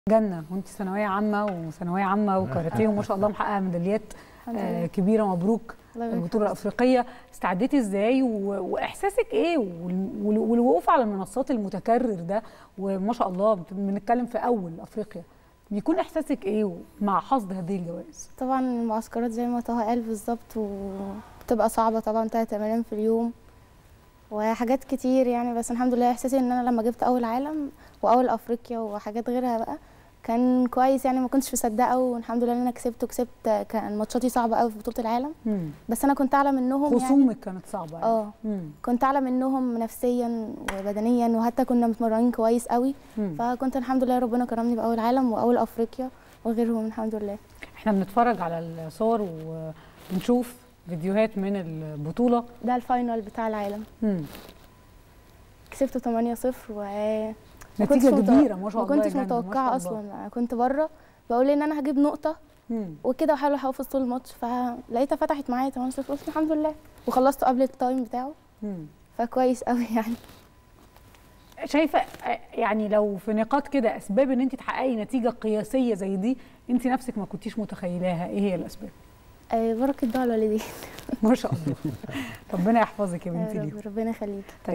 جنه وانت ثانويه عامه وثانويه عامه وكاراتيه وما شاء الله محققه ميداليات الحمد آه لله كبيره مبروك الله يبارك البطوله فيك. الافريقيه استعديتي ازاي و... واحساسك ايه وال... وال- والوقوف على المنصات المتكرر ده وما شاء الله بت- بنتكلم في اول افريقيا بيكون احساسك ايه مع حصد هذه الجوائز طبعا المعسكرات زي ما طه قال بالظبط وبتبقى صعبة طبعا تلات تمارين في اليوم وحاجات كتير يعني بس الحمد لله احساسي ان انا لما جبت اول عالم واول افريقيا وحاجات غيرها بقى كان كويس يعني ما كنتش مصدقه والحمد لله ان انا كسبت وكسبت كان ماتشاتي صعبه قوي في بطوله العالم مم. بس انا كنت اعلى منهم يعني خصومك كانت صعبه يعني. اه مم. كنت اعلى منهم نفسيا وبدنيا وحتى كنا متمرنين كويس قوي مم. فكنت الحمد لله ربنا كرمني باول عالم واول افريقيا وغيرهم الحمد لله احنا بنتفرج على الصور وبنشوف فيديوهات من البطوله ده الفاينل بتاع العالم مم. كسبته 8 0 و ما نتيجه كنتش متوقع- كبيره ما شاء الله ما يا كنتش جنة، ما شاء متوقعه الله. اصلا انا كنت بره بقول ان انا هجيب نقطه مم. وكده واحاول احافظ طول الماتش فلقيتها فتحت معايا 8 0 قلت الحمد لله وخلصته قبل التايم بتاعه مم. فكويس قوي يعني شايفه آه، يعني لو في نقاط كده اسباب ان انت تحققي نتيجه قياسيه زي دي انت نفسك ما كنتيش متخيلاها ايه هي الاسباب آه، بركه دعاء الوالدين ما شاء الله ربنا يحفظك يا يا بنتي رب ليهم ربنا يخليك